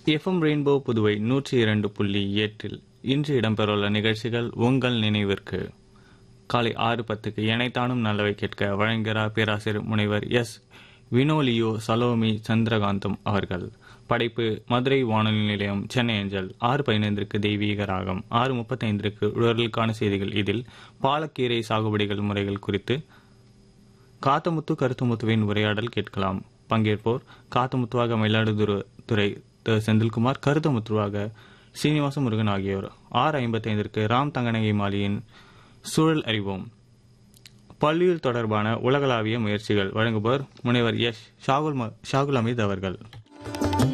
FM rainbow Puduvai நூற்றி இரண்டு புள்ளி எட்டில் இன்று இடம்பெறவுள்ள நிகழ்ச்சிகள் உங்கள் நினைவிற்கு காலை ஆறு பத்துக்கு எனைத்தானும் நல்லவை கேட்க வழங்குகிறார் பேராசிரியர் முனைவர் எஸ் வினோலியோ சலோமி சந்திரகாந்தம் அவர்கள் படைப்பு மதுரை வானொலி நிலையம் சென்னை அஞ்சல் ஆறு பதினைந்திற்கு தெய்வீக ராகம் ஆறு முப்பத்தைந்திற்கு உழவர்களுக்கான செய்திகள் இதில் பாலக்கீரை சாகுபடிகள் முறைகள் குறித்து காத்தமுத்து கருத்துமுத்துவின் உரையாடல் கேட்கலாம் பங்கேற்போர் காத்தமுத்துவாக மயிலாடுதுறை த. செந்தில்குமார் கருத்தமுத்துவாக சீனிவாச முருகன் ஆகியோர் ஆறு ஐம்பத்தைந்திற்கு ராம் தங்கநகை மாலியின் சூழல் அறிவோம் பள்ளியில் தொடர்பான உலகளாவிய முயற்சிகள் வழங்குபவர் முனைவர் எஸ் ஷாகுல் ம- ஷாகுல் அமீத் அவர்கள்